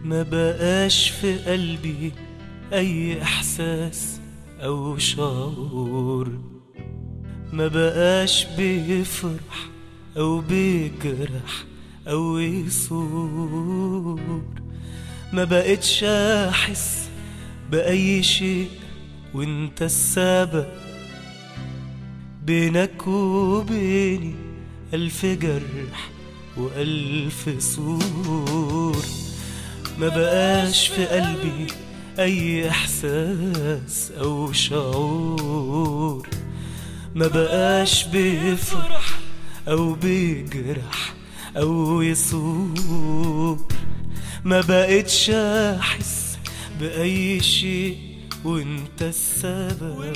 ما بقاش في قلبي أي إحساس أو شعور ما بقاش بيفرح أو بيجرح أو يصور ما بقتش أحس بأي شيء وانت السبب بينك وبيني ألف جرح وألف سور ما بقاش في قلبي أي إحساس أو شعور ما بقاش بيفرح أو بيجرح أو يصور ما بقتش أحس بأي شيء وانت السبب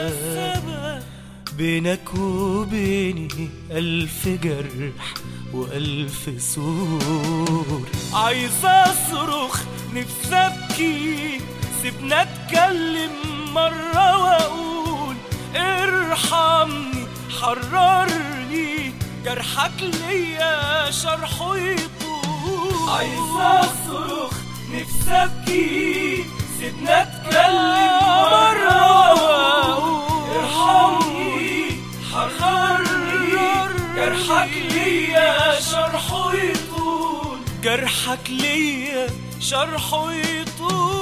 بينك وبيني ألف جرح وألف سور عايز أصرخ نفسي أبكي سيبنا أتكلم مرة وأقول ارحمني حررني جرحك ليا شرحه يطول عايز أصرخ نفسي أبكي سيبنا أتكلم مرة وأقول ارحمني حررني جرحك ليا شرحه يطول جرحك ليا شرحه يطول